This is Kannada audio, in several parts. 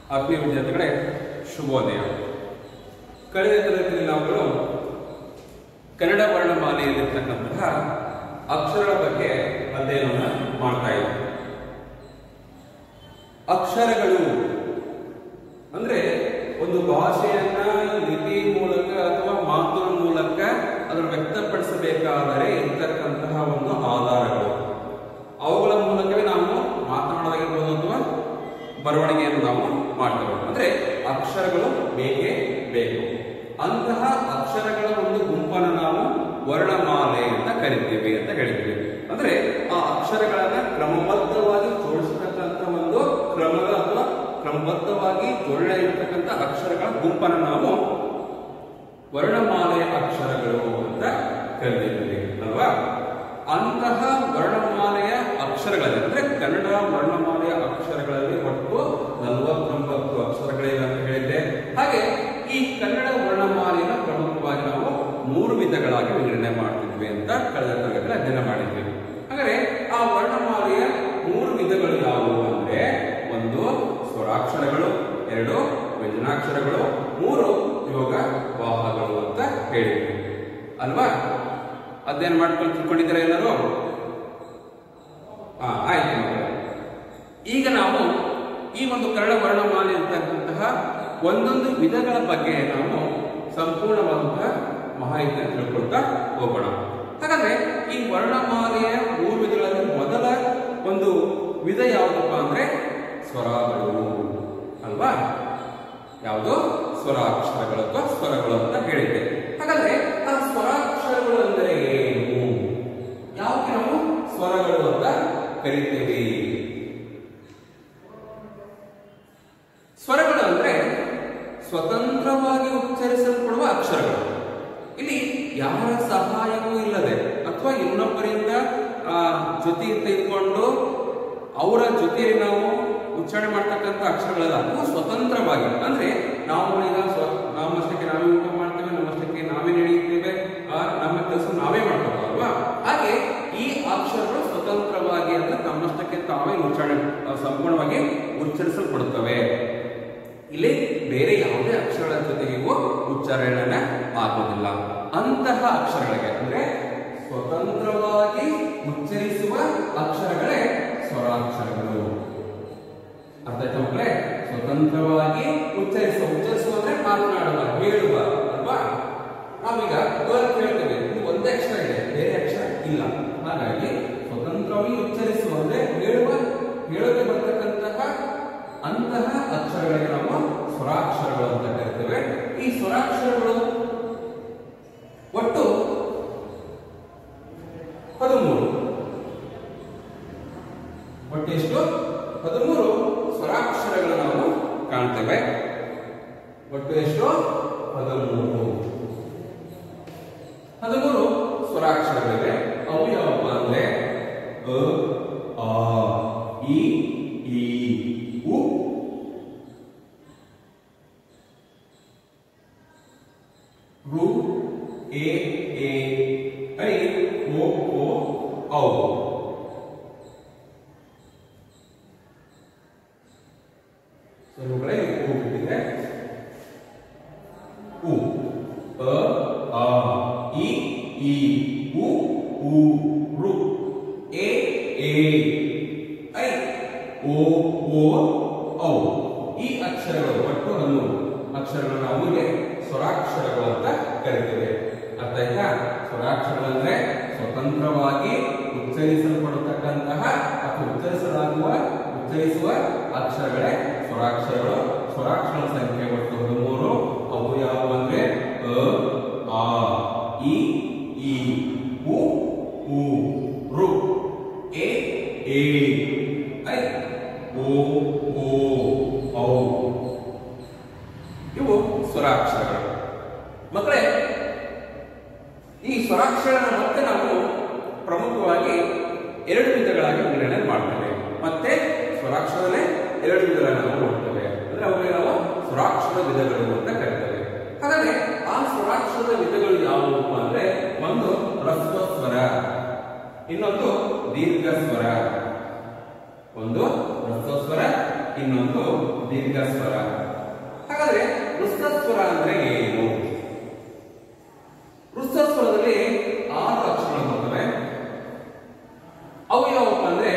ಆತ್ಮೀಯ ವಿದ್ಯಾರ್ಥಿಗಳೇ ಶುಭೋದಯ ಕಳೆದ ತರಗತಿಯಲ್ಲಿ ನಾವುಗಳು ಕನ್ನಡ ವರ್ಣಮಾಲೆಯಲ್ಲಿರ್ತಕ್ಕಂತಹ ಅಕ್ಷರಗಳ ಬಗ್ಗೆ ಅಧ್ಯಯನವನ್ನು ಮಾಡ್ತಾ ಇದ್ದೀವಿ ಅಕ್ಷರಗಳು ಅಂದ್ರೆ ಒಂದು ಭಾಷೆಯನ್ನ ಲಿಪಿ ಮೂಲಕ ಅಥವಾ ಮಾತಿನ ಮೂಲಕ ಅದನ್ನು ವ್ಯಕ್ತಪಡಿಸಬೇಕಾದರೆ ಇರ್ತಕ್ಕಂತಹ ಒಂದು ಆಧಾರಗಳು ಅವುಗಳ ಮೂಲಕವೇ ನಾವು ಮಾತನಾಡೋದಾಗಿರ್ಬೋದು ಅಥವಾ ಬರವಣಿಗೆಯನ್ನು ನಾವು ಮಾಡ್ತೇವೆ ಅಂದ್ರೆ ಅಕ್ಷರಗಳು ಬೇಕೇ ಬೇಕು ಅಂತಹ ಅಕ್ಷರಗಳ ಒಂದು ಗುಂಪನ್ನು ನಾವು ವರ್ಣಮಾಲೆ ಅಂತ ಕರಿತೀವಿ ಅಂತ ಹೇಳ್ತೀವಿ ಅಂದ್ರೆ ಆ ಅಕ್ಷರಗಳನ್ನ ಕ್ರಮಬದ್ಧವಾಗಿ ಜೋಡಿಸತಕ್ಕಂತ ಒಂದು ಕ್ರಮದ ಅಥವಾ ಕ್ರಮಬದ್ಧವಾಗಿ ಜೋಡಣೆ ಇರ್ತಕ್ಕಂಥ ಅಕ್ಷರಗಳ ಗುಂಪನ್ನು ನಾವು ವರ್ಣಮಾಲೆಯ ಅಕ್ಷರಗಳು ಅಂತ ಕರೆದಿದ್ದೀವಿ ಅಲ್ವಾ ಅಂತಹ ವರ್ಣಮಾಲೆಯ ಅಕ್ಷರಗಳಲ್ಲಿ ಅಂದ್ರೆ ಕನ್ನಡ ವರ್ಣಮಾಲೆಯ ಅಕ್ಷರಗಳಲ್ಲಿ ಒಟ್ಟು ನಲವತ್ತೊಂಬತ್ತು ಅಕ್ಷರಗಳಿವೆ ಅಂತ ಹೇಳಿದ್ದೆ ಹಾಗೆ ಈ ಕನ್ನಡ ವರ್ಣಮಾಲೆಯನ್ನು ಪ್ರಮುಖವಾಗಿ ನಾವು ಮೂರು ವಿಧಗಳಾಗಿ ವಿಂಗಡಣೆ ಮಾಡ್ತಿದ್ವಿ ಅಂತ ಕಳೆದ ತರಗತಿಯಲ್ಲಿ ಅಧ್ಯಯನ ಮಾಡಿದ್ವಿ ಹಾಗಾದ್ರೆ ಆ ವರ್ಣಮಾಲೆಯ ಮೂರು ವಿಧಗಳು ಯಾವುವು ಅಂದ್ರೆ ಒಂದು ಸ್ವರಾಕ್ಷರಗಳು ಎರಡು ವ್ಯಂಜನಾಕ್ಷರಗಳು ಮೂರು ಯೋಗ ವಾಹಗಳು ಅಂತ ಹೇಳಿದ್ವಿ ಅಲ್ವಾ ಅಧ್ಯಯನ ಮಾಡ್ಕೊಂಡು ತಿಳ್ಕೊಂಡಿದ್ದೀರಾ ಎಲ್ಲರೂ ಹಾ ಆಯ್ತು ಮಕ್ಕಳೇ. ಈಗ ನಾವು ಈ ಒಂದು ಕನ್ನಡ ವರ್ಣಮಾಲೆ ಇರ್ತಕ್ಕಂತಹ ಒಂದೊಂದು ವಿಧಗಳ ಬಗ್ಗೆ ನಾವು ಸಂಪೂರ್ಣವಾದಂತಹ ಮಾಹಿತಿಯನ್ನು ತಿಳ್ಕೊಳ್ತಾ ಹೋಗೋಣ ಹಾಗಾದ್ರೆ ಈ ವರ್ಣಮಾಲೆಯ ಮೂರು ವಿಧಗಳಲ್ಲಿ ಮೊದಲ ಒಂದು ವಿಧ ಯಾವುದಪ್ಪ ಅಂದ್ರೆ ಸ್ವರಗಳು ಅಲ್ವಾ ಯಾವುದು ಸ್ವರಾಕ್ಷರಗಳು ಅಥವಾ ಸ್ವರಗಳು ಅಂತ ಹೇಳಿದೆ ಹಾಗಾದ್ರೆ ಆ ಸ್ವರಾಕ್ಷರಗಳು ಅಂದರೆ ಏನು ಯಾಕೆ ನಾವು ಸ್ವರಗಳು ಅಂತ ಕರಿತೀವಿ ಸ್ವರಗಳು ಅಂದ್ರೆ ಸ್ವತಂತ್ರವಾಗಿ ಉಚ್ಚರಿಸಲ್ಪಡುವ ಅಕ್ಷರಗಳು ಇಲ್ಲಿ ಯಾರ ಸಹಾಯವೂ ಇಲ್ಲದೆ ಅಥವಾ ಇನ್ನೊಬ್ಬರಿಂದ ಆ, ಜೊತೆ ತೆಗೆದುಕೊಂಡು ಅವರ ಜೊತೆಯಲ್ಲಿ ನಾವು ಉಚ್ಚಾರಣೆ ಮಾಡ್ತಕ್ಕಂಥ ಅಕ್ಷರಗಳಲ್ಲ ಅವು ಸ್ವತಂತ್ರವಾಗಿ ಅಂದ್ರೆ ನಾವು ಈಗ ಸ್ವ ನಮ್ಮಷ್ಟಕ್ಕೆ ನಾವೇ ಊಟ ಮಾಡ್ತೇವೆ ನಮ್ಮಷ್ಟಕ್ಕೆ ನಾವೇ ನಡೆಯುತ್ತೇವೆ ಆ, ನಮ್ಮ ಕೆಲಸ ನಾವೇ ಮಾಡ್ತೇವೆ ಅಲ್ವಾ ಹಾಗೆ ಈ ಅಕ್ಷರಗಳು ಸ್ವತಂತ್ರವಾಗಿ ಅಂದ್ರೆ ತಮ್ಮಷ್ಟಕ್ಕೆ ತಾವೇ ಉಚ್ಚಾರಣೆ ಆ, ಸಂಪೂರ್ಣವಾಗಿ ಉಚ್ಚರಿಸಲ್ಪಡುತ್ತವೆ ಇಲ್ಲಿ ಬೇರೆ ಯಾವುದೇ ಅಕ್ಷರಗಳ ಜೊತೆಗೂ ಉಚ್ಚಾರಣೆ ಆಗೋದಿಲ್ಲ ಅಂತಹ ಅಕ್ಷರಗಳಿಗೆ ಅಂದ್ರೆ ಸ್ವತಂತ್ರವಾಗಿ ಉಚ್ಚರಿಸುವ ಅಕ್ಷರಗಳೇ ಸ್ವರಾಕ್ಷರಗಳು ಅರ್ಥ ಆಯ್ತಾ ಮಕ್ಕಳೇ ಸ್ವತಂತ್ರವಾಗಿ ಉಚ್ಚರಿಸುವ ಉಚ್ಚರಿಸುವ ಅಂದ್ರೆ ಮಾತನಾಡುವ ಹೇಳುವ ಅಲ್ವಾ ನಾವೀಗ ಅ ಅಂತ ಹೇಳ್ತೇವೆ ಇದು ಒಂದೇ ಅಕ್ಷರ ಇದೆ ಬೇರೆ ಅಕ್ಷರ ಇಲ್ಲ ಹಾಗಾಗಿ ಸ್ವತಂತ್ರವಾಗಿ ಉಚ್ಚರಿಸುವ ಅಂದ್ರೆ ಹೇಳುವ ಹೇಳೋಕೆ ಬರ್ತಕ್ಕಂತಹ ಅಂತಹ ಅಕ್ಷರಗಳಿಗೆ ನಾವು ಸ್ವರಾಕ್ಷರಗಳು ಅಂತ ಕರಿತೇವೆ ಈ ಸ್ವರಾಕ್ಷರಗಳು ಒಟ್ಟು ಹದಿಮೂರು ಒಟ್ಟು ಎಷ್ಟು ಹದಿಮೂರು ಸ್ವರಾಕ್ಷರಗಳು ನಾವು ಕಾಣ್ತೇವೆ ಒಟ್ಟು ಎಷ್ಟು ಹದಿಮೂರು ಹದಿಮೂರು ಸ್ವರಾಕ್ಷರಗಳಿವೆ ಅವು ಯಾವಪ್ಪ ಅಂದ್ರೆ ಅ ಆ ಇ ಈ ಉ ರು ಎ ಎ ಐ ಓ ಓ ಔ ಸ್ವರಗಳೇ ಉ ಬಿಟ್ಟಿದೆ ಉ ಅ ಆ ಇ ಈ ಉ ಉ ರು ಎ ಎ ಐ ಓ ಓ ಔ ಈ ಅಕ್ಷರಗಳು ಒಟ್ಟು ಹನ್ನೊಂದು ಅಕ್ಷರಗಳು ನಾವು ಇಲ್ಲಿ ಸ್ವರಾಕ್ಷರಗಳು ಅಂತ ಕರಿತೇವೆ ಅರ್ಥ ಆಯ್ತಾ ಸ್ವರಾಕ್ಷರಗಳಂದ್ರೆ ಸ್ವತಂತ್ರವಾಗಿ ಉಚ್ಚರಿಸಲ್ಪಡತಕ್ಕಂತಹ ಅಥವಾ ಉಚ್ಚರಿಸಲಾಗುವ ಉಚ್ಚರಿಸುವ ಅಕ್ಷರಗಳೇ ಸ್ವರಾಕ್ಷರಗಳು ಸ್ವರಾಕ್ಷರ ಸಂಖ್ಯೆ ಒಟ್ಟು ಹದಿಮೂರು ಅವು ಯಾವುವು ಅಂದ್ರೆ ಅ ಆ ಇ ಈ ಉ ಉ ರು ಎ ಎ ಐ ಓ ಓ ಔ ಇವು ಸ್ವರಾಕ್ಷರಗಳು ಮಕ್ಕಳೇ ಈ ಸ್ವರಾಕ್ಷರನ ಮತ್ತೆ ನಾವು ಪ್ರಮುಖವಾಗಿ ಎರಡು ವಿಧಗಳಾಗಿ ವಿಂಗಡಣೆ ಮಾಡ್ತೇವೆ ಮತ್ತೆ ಸ್ವರಾಕ್ಷರದಲ್ಲೇ ಎರಡು ವಿಧಗಳನ್ನು ನಾವು ನೋಡ್ತೇವೆ ಅಂದ್ರೆ ಅವುಗಳಿಗೆ ನಾವು ಸ್ವರಾಕ್ಷರ ವಿಧಗಳು ಅಂತ ಕರಿತೇವೆ ಹಾಗಾದ್ರೆ ಆ ಸ್ವರಾಕ್ಷರದ ವಿಧಗಳು ಯಾವುವು ಅಂದ್ರೆ ಒಂದು ಹ್ರಸ್ವ ಸ್ವರ ಇನ್ನೊಂದು ದೀರ್ಘ ಸ್ವರ ಒಂದು ಹ್ರಸ್ವ ಸ್ವರ ಇನ್ನೊಂದು ದೀರ್ಘ ಸ್ವರ ಹಾಗಾದ್ರೆ ವೃತ್ತ ಸ್ವರ ಅಂದ್ರೆ ಏನು ವೃತ್ತ ಸ್ವರದಲ್ಲಿ ಆರು ಅಕ್ಷರಗಳು ಬರ್ತವೆ ಅವು ಯಾವಪ್ಪ ಅಂದ್ರೆ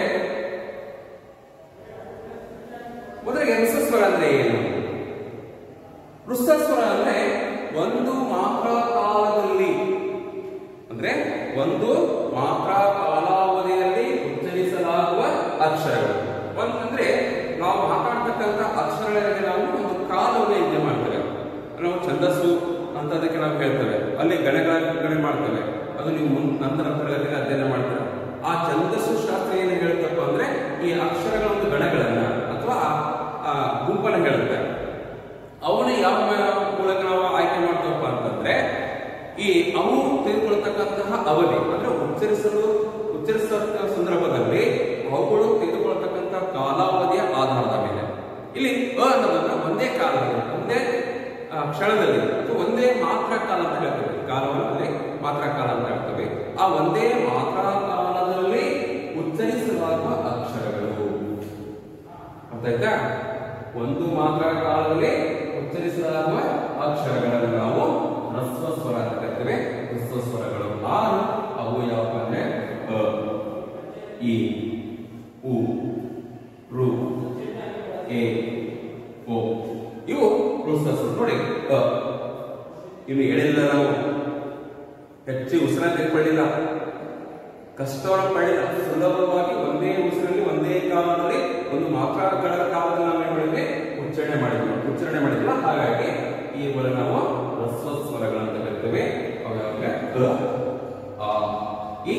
ಮೊದಲಿಗೆ ವೃತ್ತ ಸ್ವರ ಅಂದ್ರೆ ಏನು ವೃತ್ತ ಸ್ವರ ಅಂದ್ರೆ ಒಂದು ಮಾತ್ರ ಕಾಲದಲ್ಲಿ ಅಂದ್ರೆ ಒಂದು ಮಾತ್ರ ಕಾಲಾವಧಿಯಲ್ಲಿ ಉಚ್ಚರಿಸಲಾಗುವ ಅಕ್ಷರಗಳು ಒಂದ್ ಅಂದ್ರೆ ನಾವು ಮಾತಾಡ್ತಕ್ಕಂಥ ಅಕ್ಷರಗಳಿಗೆ ನಾವು ಒಂದು ಕಾಲವನ್ನು ಯೋಜನೆ ಮಾಡ್ತೇವೆ ನಾವು ಛಂದಸ್ಸು ಅಂತ ಅದಕ್ಕೆ ನಾವು ಹೇಳ್ತೇವೆ ಅಲ್ಲಿ ಗಣಗಳ ಗಣನೆ ಮಾಡ್ತೇವೆ ಅದು ನೀವು ಮುನ್ ನಂತರ ತರಗತಿಗೆ ಅಧ್ಯಯನ ಮಾಡ್ತೀರ ಆ ಛಂದಸ್ಸು ಶಾಸ್ತ್ರ ಏನು ಹೇಳುತ್ತಪ್ಪ ಅಂದ್ರೆ ಈ ಅಕ್ಷರಗಳ ಒಂದು ಗಣಗಳನ್ನ ಅಥವಾ ಆ ಗುಂಪನ್ನ ಹೇಳುತ್ತೆ ಅವನ್ನ ಯಾವ ಮೂಲಕ ನಾವು ಆಯ್ಕೆ ಮಾಡ್ತೇವಪ್ಪ ಅಂತಂದ್ರೆ ಈ ಅವು ತೆಗೆದುಕೊಳ್ತಕ್ಕಂತಹ ಅವಧಿ ಅಂದ್ರೆ ಉಚ್ಚರಿಸಲು ಉಚ್ಚರಿಸುವ ಸಂದರ್ಭದಲ್ಲಿ ಅವುಗಳು ತೆಗೆದುಕೊಳ್ತಕ್ಕಂತಹ ಕಾಲಾವಧಿಯ ಆಧಾರದ ಮೇಲೆ ಇಲ್ಲಿ ಅ ಅನ್ನೋದನ್ನ ಒಂದೇ ಕಾಲದಲ್ಲಿ ಒಂದೇ ಆ, ಕ್ಷಣದಲ್ಲಿ ಅಥವಾ ಒಂದೇ ಮಾತ್ರ ಕಾಲ ಅಂತ ಹೇಳ್ತೇವೆ ಕಾಲವನ್ನು ಒಂದೇ ಮಾತ್ರ ಕಾಲ ಅಂತ ಹೇಳ್ತೇವೆ ಆ ಒಂದೇ ಮಾತ್ರ ಕಾಲದಲ್ಲಿ ಉಚ್ಚರಿಸಲಾಗುವ ಅಕ್ಷರಗಳು ಅರ್ಥ ಆಯ್ತಾ ಒಂದು ಮಾತ್ರ ಕಾಲದಲ್ಲಿ ಉಚ್ಚರಿಸಲಾಗುವ ಅಕ್ಷರಗಳನ್ನು ನಾವು ಹ್ರಸ್ವ ಸ್ವರ ಅಂತ ಕರಿತೇವೆ ಹ್ರಸ್ವ ಸ್ವರಗಳು ಆರು ಅವು ಯಾವಪ್ಪ ಅಂದ್ರೆ ಅ ಇ ಉ ರು ಎ ಓ ಇವು ಹ್ರಸ್ವ ಸ್ವರ ನೋಡಿ ಅ ಇನ್ನು ಹೇಳಿಲ್ಲ ನಾವು ಹೆಚ್ಚು ಉಸಿರ ತೆಗೆದುಕೊಳ್ಳಿಲ್ಲ ಕಷ್ಟವನ್ನು ಪಡೆದ ಸುಲಭವಾಗಿ ಒಂದೇ ಉಸಿರಲ್ಲಿ ಒಂದೇ ಕಾಲದಲ್ಲಿ ಒಂದು ಮಾತ್ರಾಗಳ ಕಾಲದಲ್ಲಿ ನಾವು ಏನ್ ಮಾಡಿದ್ವಿ ಉಚ್ಚಾರಣೆ ಮಾಡಿದ್ವಿ ಉಚ್ಚಾರಣೆ ಮಾಡಿದ್ವಿ ಹಾಗಾಗಿ ಇವುಗಳ ನಾವು ಹ್ರಸ್ವ ಸ್ವರಗಳಂತ ಕರಿತೇವೆ ಅವು ಯಾವಂದ್ರೆ ಅ ಆ ಇ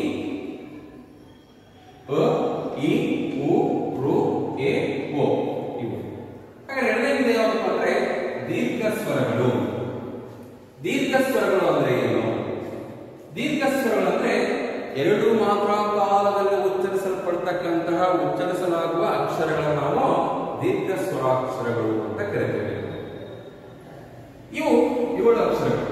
ಅ ಇ ಉ ರು ಎ ಓ ಇವು ಹಾಗೆ ಎರಡನೇದು ಯಾವಪ್ಪ ಅಂದ್ರೆ ದೀರ್ಘ ಸ್ವರಗಳು ದೀರ್ಘ ಸ್ವರಗಳು ಅಂದ್ರೆ ಏನು ದೀರ್ಘ ಸ್ವರಗಳು ಅಂದ್ರೆ ಎರಡು ಮಾತ್ರ ಕಾಲದಲ್ಲಿ ಉಚ್ಚರಿಸಲ್ಪಡ್ತಕ್ಕಂತಹ ಉಚ್ಚರಿಸಲಾಗುವ ಅಕ್ಷರಗಳನ್ನು ನಾವು ದೀರ್ಘ ಸ್ವರಾಕ್ಷರಗಳು ಅಂತ ಕರೀತೇವೆ ಇವು ಏಳು ಅಕ್ಷರಗಳು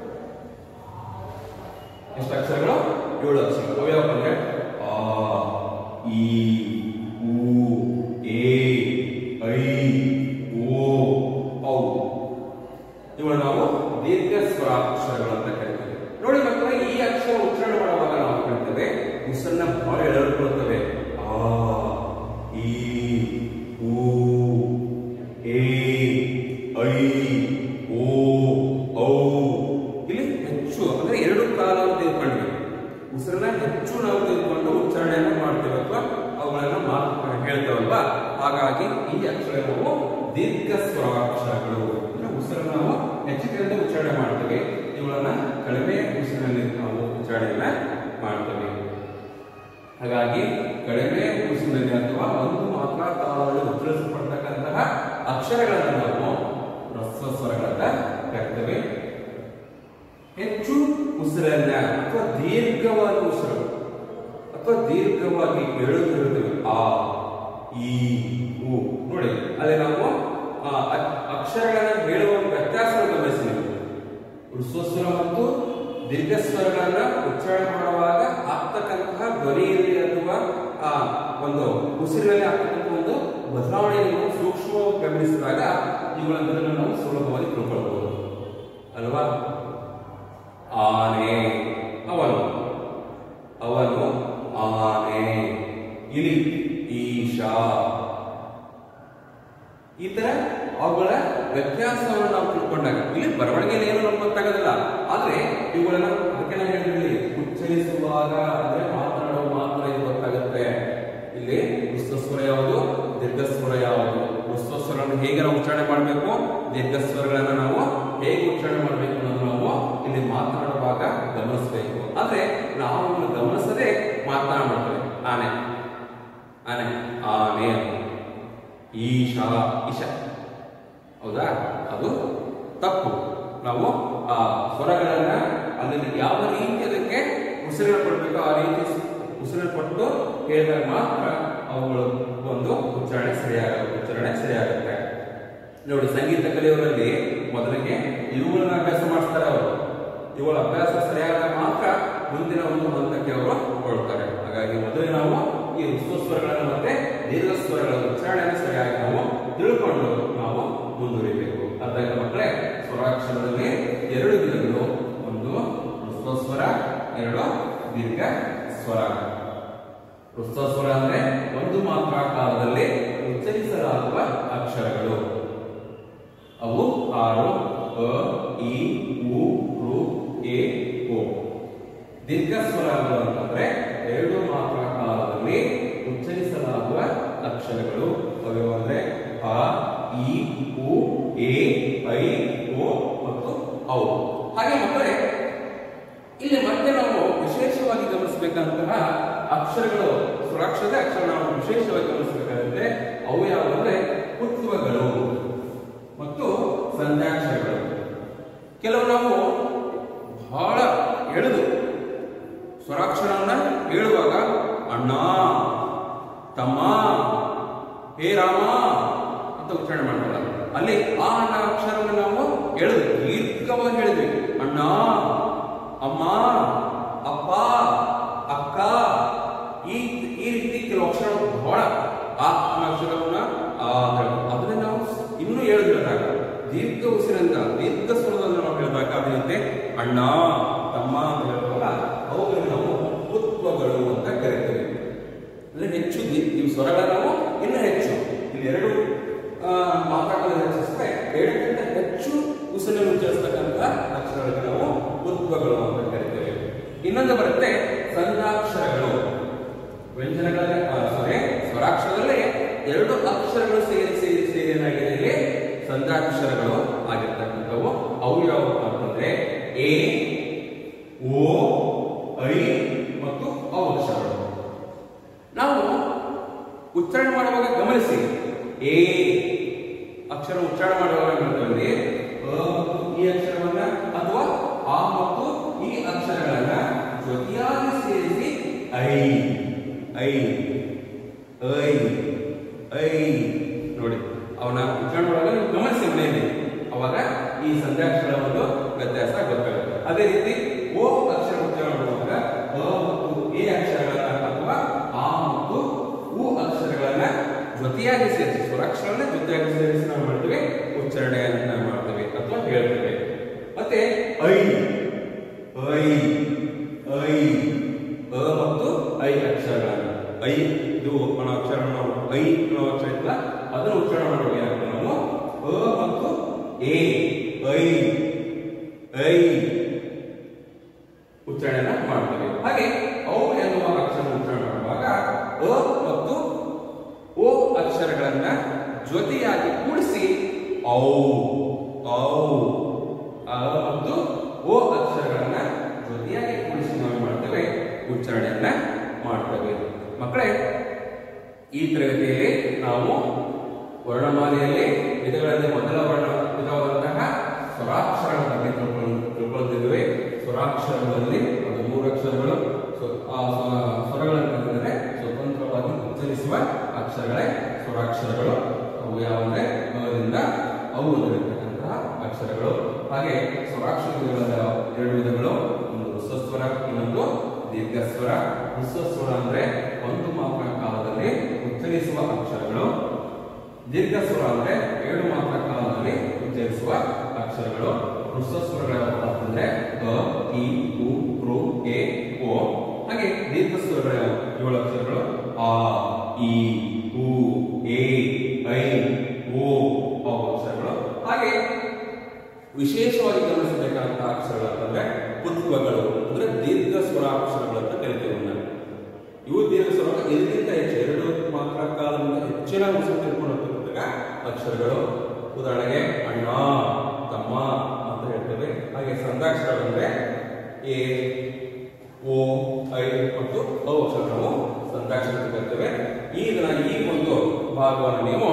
ಎಷ್ಟು ಅಕ್ಷರಗಳು ಏಳು ಅಕ್ಷರಗಳು ಅವು ಯಾವಪ್ಪ ಅಂದ್ರೆ ಆ ಈ ಉ ಎ ಐ ಓ ಔ ಇವುಗಳು ನಾವು ದೀರ್ಘ ಸ್ವರಾಕ್ಷರಗಳು ಅಂತ ಕರಿತೇವೆ ನೋಡಿ ಮಕ್ಕಳೇ ಈ ಅಕ್ಷರ ಉಚ್ಚಾರಣೆ ಮಾಡುವಾಗ ನಾವು ಕರಿತೇವೆ ಉಸಿರನ್ನ ಬಹಳ ಎಳೆದುಕೊಳ್ಳುತ್ತವೆ ಆ ಈ ಉ ಎ ಐ ಓ ಔ ಇಲ್ಲಿ ಹೆಚ್ಚು ಅಂದ್ರೆ ಎರಡು ಕಾಲವನ್ನು ತೆಗೆದುಕೊಂಡ್ವಿ ಉಸಿರನ್ನ ಹೆಚ್ಚು ನಾವು ತೆಗೆದುಕೊಂಡು ಉಚ್ಚಾರಣೆಯನ್ನು ಮಾಡ್ತೇವೆ ಅಥವಾ ಅವುಗಳನ್ನ ಮಾತು ಹೇಳ್ತೇವಲ್ವಾ ಹಾಗಾಗಿ ಈ ಅಕ್ಷರ ನಾವು ದೀರ್ಘ ಸ್ವರಾಕ್ಷರಗಳು ಅಂದ್ರೆ ಉಸಿರನ್ನ ನಾವು ಹೆಚ್ಚಿಗೆಯಿಂದ ಉಚ್ಚಾರಣೆ ಮಾಡ್ತೇವೆ ಇವುಗಳನ್ನ ಕಡಿಮೆ ಉಸಿರಿನಲ್ಲಿ ನಾವು ಉಚ್ಚಾರಣೆಯನ್ನ ಮಾಡ್ತೇವೆ ಹಾಗಾಗಿ ಕಡಿಮೆ ಉಸಿರಿನಲ್ಲಿ ಅಥವಾ ಒಂದು ಮಾತ್ರ ಕಾಲದಲ್ಲಿ ಉಚ್ಚರಿಸಲ್ಪಡ್ತಕ್ಕಂತಹ ಅಕ್ಷರಗಳನ್ನು ನಾವು ಹ್ರಸ್ವ ಸ್ವರಗಳನ್ನ ಕರಿತೇವೆ ಹೆಚ್ಚು ಉಸಿರನ್ನ ಅಥವಾ ದೀರ್ಘವಾದ ಉಸಿರು ಅಥವಾ ದೀರ್ಘವಾಗಿ ಎಳೆದು ಇರುತ್ತೇವೆ ಆ ಈ ಉ ನೋಡಿ ಅಲ್ಲಿ ನಾವು ಆ ಅ- ಅಕ್ಷರಗಳನ್ನ ಹೇಳುವ ವ್ಯತ್ಯಾಸವನ್ನು ಗಮನಿಸಿ ನೀವು ಹೃಸ್ವಸ್ವರ ಮತ್ತು ದೀರ್ಘಸ್ವರಗಳನ್ನ ಉಚ್ಚಾರಣೆ ಮಾಡುವಾಗ ಆಗ್ತಕ್ಕಂತಹ ಧ್ವನಿಯಲ್ಲಿ ಅಥವಾ ಆ ಒಂದು ಉಸಿರಿನಲ್ಲಿ ಆಗ್ತಕ್ಕಂಥ ಒಂದು ಬದಲಾವಣೆಯನ್ನು ಸೂಕ್ಷ್ಮವಾಗಿ ಗಮನಿಸಿದಾಗ ಇವುಗಳನ್ನು ನಾವು ಸುಲಭವಾಗಿ ತಿಳ್ಕೊಳ್ಬಹುದು ಅಲ್ವಾ ಆನೆ ಅವನು ಅವನು ಆನೆ ಇಲಿ ಈಶಾ ಈ ತರ ಅವುಗಳ ವ್ಯತ್ಯಾಸವನ್ನು ನಾವು ತಿಳ್ಕೊಂಡಾಗ ಇಲ್ಲಿ ಬರವಣಿಗೆಯಲ್ಲಿ ಏನು ನಮ್ಗೆ ಗೊತ್ತಾಗೋದಿಲ್ಲ ಆದ್ರೆ ಇವುಗಳನ್ನ ಅದಕ್ಕೆ ನಾವು ಹೇಳಿದ್ವಿ ಉಚ್ಚರಿಸುವಾಗ ಅಂದ್ರೆ ಮಾತನಾಡುವ ಮಾತ್ರ ಇದು ಗೊತ್ತಾಗುತ್ತೆ ಇಲ್ಲಿ ಸ್ವರ ಯಾವುದು ದೀರ್ಘಸ್ವರ ಯಾವುದು ಸ್ವರವನ್ನು ಹೇಗೆ ನಾವು ಉಚ್ಚಾರಣೆ ಮಾಡಬೇಕು ದೀರ್ಘಸ್ವರಗಳನ್ನ ನಾವು ಹೇಗೆ ಉಚ್ಚಾರಣೆ ಮಾಡಬೇಕು ಅನ್ನೋದು ನಾವು ಇಲ್ಲಿ ಮಾತನಾಡುವಾಗ ಗಮನಿಸಬೇಕು ಆದ್ರೆ ನಾವು ಇದನ್ನ ಗಮನಿಸದೆ ಮಾತನಾಡ್ಬಿಡ್ತೇವೆ ಆನೆ ಆನೆ ಆನೆ ಈಶಾ ಈಶ ಹೌದಾ ಅದು ತಪ್ಪು ನಾವು ಆ ಸ್ವರಗಳನ್ನ ಅದನ್ನು ಯಾವ ರೀತಿ ಅದಕ್ಕೆ ಉಸಿರು ಕೊಡಬೇಕು ಆ ರೀತಿ ಉಸಿರು ಕೊಟ್ಟು ಹೇಳಿದಾಗ ಮಾತ್ರ ಅವುಗಳು ಒಂದು ಉಚ್ಚಾರಣೆ ಸರಿಯಾಗುತ್ತೆ ಉಚ್ಚಾರಣೆ ಸರಿಯಾಗುತ್ತೆ ನೋಡಿ ಸಂಗೀತ ಕಲಿಯೋರಲ್ಲಿ ಮೊದಲಿಗೆ ಇವುಗಳನ್ನ ಅಭ್ಯಾಸ ಮಾಡಿಸ್ತಾರೆ ಅವರು ಇವುಗಳ ಅಭ್ಯಾಸ ಸರಿಯಾದಾಗ ಮಾತ್ರ ಮುಂದಿನ ಒಂದು ಹಂತಕ್ಕೆ ಅವರು ಹೊರಡ್ತಾರೆ ಹಾಗಾಗಿ ಮೊದಲಿಗೆ ನಾವು ಈ ಹೃಸ್ವ ಸ್ವರಗಳನ್ನು ಮತ್ತೆ ದೀರ್ಘ ಸ್ವರಗಳ ಉಚ್ಚಾರಣೆಯನ್ನು ಸರಿಯಾಗಿ ನಾವು ಅವಯವ ಅಂದ್ರೆ ಅ ಇ ಉ ಎ ಐ ಓ ಮತ್ತು ಔ ಹಾಗೆ ಮಕ್ಕಳೇ ಇಲ್ಲಿ ಮತ್ತೆ ನಾವು ವಿಶೇಷವಾಗಿ ಗಮನಿಸಬೇಕಂತಹ ಅಕ್ಷರಗಳು ಸ್ವರಾಕ್ಷರದ ಅಕ್ಷರ ನಾವು ವಿಶೇಷವಾಗಿ ಗಮನಿಸಬೇಕಾಗುತ್ತೆ ಅವು ಯಾವುದಂದ್ರೆ ಹುತ್ತುವಗಳು ಮತ್ತು ಸಂಧ್ಯಾಕ್ಷರಗಳು ಕೆಲವು ನಾವು ಬಹಳ ಎಳೆದು ಸ್ವರಾಕ್ಷರವನ್ನ ಹೇಳುವಾಗ ಅಣ್ಣ ತಮ್ಮ ಹೇ ರಾಮ ಅಂತ ಉಚ್ಚಾರಣೆ ಮಾಡ್ತಾರ ಅಲ್ಲಿ ಆ ಅಣ್ಣ ಅಕ್ಷರವನ್ನು ನಾವು ಎಳೆದು ದೀರ್ಘವಾಗಿ ಹೇಳಿದ್ವಿ ಅಣ್ಣ ಅಮ್ಮ ಅಪ್ಪ ಅಕ್ಕ ಈ ಈ ರೀತಿ ಕೆಲವು ಅಕ್ಷರಗಳು ಬಹಳ ಆ ಅನ್ನೋ ಅಕ್ಷರವನ್ನ ಆ ಅಂತ ಹೇಳ್ತಾರೆ. ಅದನ್ನ ನಾವು ಇನ್ನೂ ಹೇಳುದು ಹೇಳಿದಾಗ ದೀರ್ಘ ಉಸಿರಿಂದ ದೀರ್ಘ ಸ್ವರದಲ್ಲಿ ನಾವು ಹೇಳಿದಾಗ ಅದೇನಂತೆ ಅಣ್ಣ ತಮ್ಮ ಅಂತ ಹೇಳುವಾಗ ಅವುಗಳನ್ನು ನಾವು ಉತ್ವಗಳು ಅಂತ ಕರಿತೇವೆ ಅಂದ್ರೆ ಹೆಚ್ಚು ದಿ- ಈ ಸ್ವರಗಳ ನಾವು ಇನ್ನೂ ಹೆಚ್ಚು ಇಲ್ಲಿ ಎರಡು ಮಾತಾಡಲು ಹೆಚ್ಚಿಸಿದ್ರೆ ಎರಡಕ್ಕಿಂತ ಹೆಚ್ಚು ಉಸಿರನ್ನು ಉಚ್ಚರಿಸ್ತಕ್ಕಂಥ ಅಕ್ಷರಗಳಿಗೆ ನಾವು ಉತ್ವಗಳು ಅಂತ ಕರಿತೇವೆ ಇನ್ನೊಂದು ಬರುತ್ತೆ ಸಂಧಾಕ್ಷರಗಳು ವ್ಯಂಜನಗಳಲ್ಲಿ ಸಾರಿ ಸ್ವರಾಕ್ಷರದಲ್ಲೇ ಎರಡು ಅಕ್ಷರಗಳು ಸೇರಿ ಸೇರಿ ಸೇರಿ ಏನಾಗಿದೆ ಇಲ್ಲಿ ಸಂಧಾಕ್ಷರಗಳು ಆಗಿರ್ತಕ್ಕಂಥವು ಅವು ಯಾವುವು ಅಂತಂದ್ರೆ ಎ ಓ ಐ ಮತ್ತು ಅವು ಅಕ್ಷರಗಳು ನಾವು ಉಚ್ಚಾರಣೆ ಮಾಡುವಾಗ ಗಮನಿಸಿ ಎ ಅಕ್ಷರ ಉಚ್ಚಾರಣೆ ಮಾಡುವಾಗ ಏನ್ ಮಾಡ್ತೇವೆ ಅ ಮತ್ತು ಈ ಅಕ್ಷರವನ್ನ ಅಥವಾ ಆ ಮತ್ತು ಈ ಅಕ್ಷರಗಳನ್ನ ಜೊತೆಯಾಗಿ ಸೇರಿಸಿ ಐ ಐ ಐ ಐ ನೋಡಿ ಅವನ ಉಚ್ಚಾರಣೆ ಮಾಡುವಾಗ ನೀವು ಗಮನಿಸಿ ಮನೆಯಲ್ಲಿ ಅವಾಗ ಈ ಸಂಧ್ಯಾಕ್ಷರ ಒಂದು ವ್ಯತ್ಯಾಸ ಗೊತ್ತಾಗುತ್ತೆ ಅದೇ ರೀತಿ ಓ ಅಕ್ಷರ ಉಚ್ಚಾರಣೆ ಮಾಡುವಾಗ ಅ ಮತ್ತು ಎ ಅಕ್ಷರಗಳನ್ನ ಅಥವಾ ಆ ಮತ್ತು ಉ ಅಕ್ಷರಗಳನ್ನ ಜೊತೆಯಾಗಿ ಸೇರಿಸಿ ಸ್ವರಾಕ್ಷರಗಳನ್ನ ಜೊತೆಯಾಗಿ ಸೇರಿಸಿ ನಾವು ಮಾಡ್ತೇವೆ ಉಚ್ಚಾರಣೆಯನ್ನ ಮಾಡ್ತೇವೆ ಅಥವಾ ಹೇಳ್ತೇವೆ ಮತ್ತೆ ಐ ಐ ಐ ಅ ಮತ್ತು ಐ ಅಕ್ಷರಗಳನ್ನ ಐ ಇದು ಅನ್ನೋ ಅಕ್ಷರ ನಾವು ಐ ಅನ್ನೋ ಅಕ್ಷರ ಇತ್ತಲ್ಲ ಅದನ್ನು ಉಚ್ಚಾರಣೆ ಮಾಡುವಾಗ ಏನಾಗ್ತದೆ ನಾವು ಅ ಮತ್ತು ಎ ಐ ಐ ಉಚ್ಚಾರಣೆಯನ್ನ ಮಾಡ್ತೇವೆ ಹಾಗೆ ಔ ಎನ್ನುವ ಅಕ್ಷರ ಉಚ್ಚಾರಣೆ ಮಾಡುವಾಗ ಅ ಮತ್ತು ಓ ಅಕ್ಷರಗಳನ್ನ ಜೊತೆಯಾಗಿ ಕೂಡಿಸಿ ಔ ಔ ಅ ಮತ್ತು ಓ ಅಕ್ಷರಗಳನ್ನ ಜೊತೆಯಾಗಿ ಕೂಡಿಸಿ ನಾವು ಏನ್ ಮಾಡ್ತೇವೆ ಉಚ್ಚಾರಣೆಯನ್ನ ಮಾಡ್ತೇವೆ ಮಕ್ಕಳೇ ಈ ತರಗತಿಯಲ್ಲಿ ನಾವು ವರ್ಣಮಾಲೆಯಲ್ಲಿ ವಿಧಗಳಲ್ಲಿ ಮೊದಲ ವರ್ಣ ವಿಧವಾದಂತಹ ಸ್ವರಾಕ್ಷರಗಳ ಬಗ್ಗೆ ತಿಳ್ಕೊಂಡು ತಿಳ್ಕೊಳ್ತಿದ್ದೇವೆ ಸ್ವರಾಕ್ಷರಗಳಲ್ಲಿ ಅದು ಮೂರು ಅಕ್ಷರಗಳು ಸ್ವ- ಆ ಸ್ವ- ಸ್ವರಗಳನ್ನು ಅಂದರೆ ಸ್ವತಂತ್ರವಾಗಿ ಉಚ್ಚರಿಸುವ ಅಕ್ಷರಗಳೇ ಸ್ವರಾಕ್ಷರಗಳು ಅವು ಯಾವಂದ್ರೆ ಅದಿಂದ ಅವು ಇರತಕ್ಕಂತಹ ಅಕ್ಷರಗಳು ಹಾಗೆ ಸ್ವರಾಕ್ಷರ ವಿಧಗಳ ಎರಡು ವಿಧಗಳು ಒಂದು ಹೃಸ್ವಸ್ವರ ಇನ್ನೊಂದು ದೀರ್ಘಸ್ವರ ಹೃಸ್ವಸ್ವರ ಅಂದ್ರೆ ಒಂದು ಮಾತ್ರ ಕಾಲದಲ್ಲಿ ಉಚ್ಚರಿಸುವ ಅಕ್ಷರಗಳು ದೀರ್ಘಸ್ವರ ಅಂದ್ರೆ ಏಳು ಮಾತ್ರ ಕಾಲದಲ್ಲಿ ಉಚ್ಚರಿಸುವ ಅಕ್ಷರಗಳು ಹೃಸ್ವಸ್ವರಗಳ ಅಂತಂದ್ರೆ ಅ ಇ ಉ ಋ ಎ ಓ ಹಾಗೆ ದೀರ್ಘಸ್ವರಗಳ ಏಳು ಅಕ್ಷರಗಳು ಆ ಇ ಉ ಎ ಐ ಓ ಅವು ಅಕ್ಷರಗಳು ಹಾಗೆ ವಿಶೇಷವಾಗಿ ಗಮನಿಸಬೇಕಾದಂತಹ ಅಕ್ಷರಗಳು ಅಂತಂದ್ರೆ ಪುತ್ವಗಳು ಅಂದ್ರೆ ದೀರ್ಘ ಸ್ವರ ಅಕ್ಷರಗಳು ಅಂತ ಕರಿತೇವೆ ನಾವು ಇವು ದೀರ್ಘ ಸ್ವರ ಇದಕ್ಕಿಂತ ಹೆಚ್ಚು ಎರಡು ಮಾತ್ರ ಕಾಲದಿಂದ ಹೆಚ್ಚಿನ ಉಸಿರು ತಿಳ್ಕೊಂಡು ಹೋಗ್ತಿರ್ತಕ್ಕ ಅಕ್ಷರಗಳು ಉದಾಹರಣೆಗೆ ಅಣ್ಣ ತಮ್ಮ ಅಂತ ಹೇಳ್ತೇವೆ ಹಾಗೆ ಸಂಧಾಕ್ಷರ ಅಂದ್ರೆ ಎ ಓ ಐ ಮತ್ತು ಔ ಅಕ್ಷರ ನಾವು ಸಂಧಾಕ್ಷರ ಅಂತ ಕರಿತೇವೆ ಈ ಇದನ್ನ ಈ ಒಂದು ಭಾಗವನ್ನು ನೀವು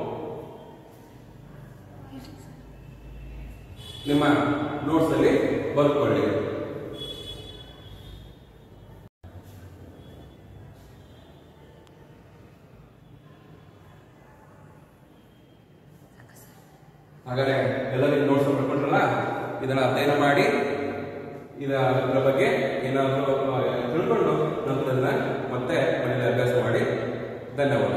ನಿಮ್ಮ ನೋಟ್ಸ್ ಅಲ್ಲಿ ಬರ್ಕೊಳ್ಳಿ ಹಾಗಾದ್ರೆ ಎಲ್ಲರಿಗೂ ನೋಟ್ಸ್ ಬರ್ಕೊಂಡ್ರಲ್ಲ ಇದನ್ನ ಅಧ್ಯಯನ ಮಾಡಿ ಇದ ಇದರ ಬಗ್ಗೆ ಏನಾದರೂ ತಿಳ್ಕೊಂಡು ನಂತರ ಇದನ್ನ ಮತ್ತೆ ಮನೆಯಲ್ಲಿ ಅಭ್ಯಾಸ ಮಾಡಿ ಧನ್ಯವಾದ